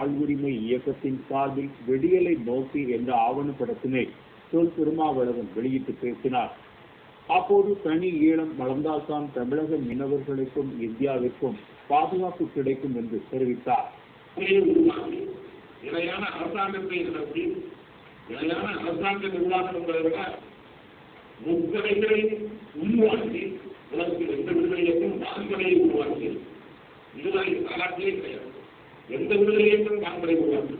வாழ்வுரிமை இயக்கத்தின் சார்பில் வெடியலை நோக்கி என்ற ஆவணப்படத்தினை தொல் திருமாவளவன் வெளியிட்டு பேசினார் அப்போது தனி ஈழம் வளர்ந்தால்தான் தமிழக மீனவர்களுக்கும் இந்தியாவிற்கும் பாதுகாப்பு கிடைக்கும் என்று தெரிவித்தார் முறையை உருவாக்கி நிலையான அரசாங்கத்தை நடத்தி நிலையான அரசாங்க நிர்வாகம் என்பதை விட முப்படைகளை உருவாக்கி உலகத்தில் எந்த விடுதலையையும் வான்படையை உருவாக்கி இதுவரை வரலாற்றிலே கிடையாது எந்த விடுதலையையும் வான்படை உருவாக்கி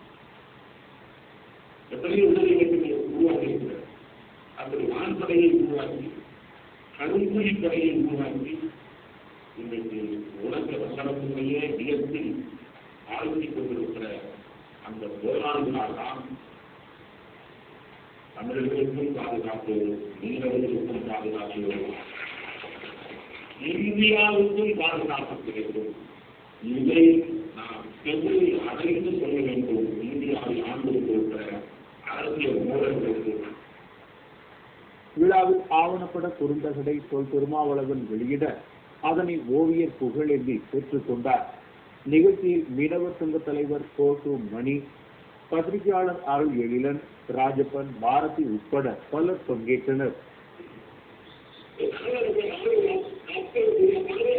எத்தனையோ விடுதலைகளை உருவாக்கி இருக்கிறார் அப்படி வான்படையை உருவாக்கி கரும்புலி படையை உருவாக்கி இன்றைக்கு உலக வசனத்திலேயே வியப்பில் ஆழ்த்திக் கொண்டிருக்கிற அந்த போராளிகளால் தான் தமிழர்களுக்கும் பாதுகாப்பு மீனவர்களுக்கும் பாதுகாப்பு இந்தியாவுக்கும் பாதுகாப்பு கிடைக்கும் இதை நாம் செவ்வில் அடைந்து சொல்ல வேண்டும் இந்தியாவை ஆண்டு கொண்டிருக்கிற அரசியல் மூலங்களுக்கு விழாவில் ஆவணப்பட குறுந்தகடை தொல் திருமாவளவன் வெளியிட அதனை ஓவியர் புகழேந்தி பெற்றுக்கொண்டார் நிகழ்ச்சியில் மீனவர் சங்க தலைவர் கோசு மணி பத்திரிகையாளர் அருள் எழிலன் ராஜப்பன் பாரதி உட்பட பலர் பங்கேற்றனர் மக்களுடைய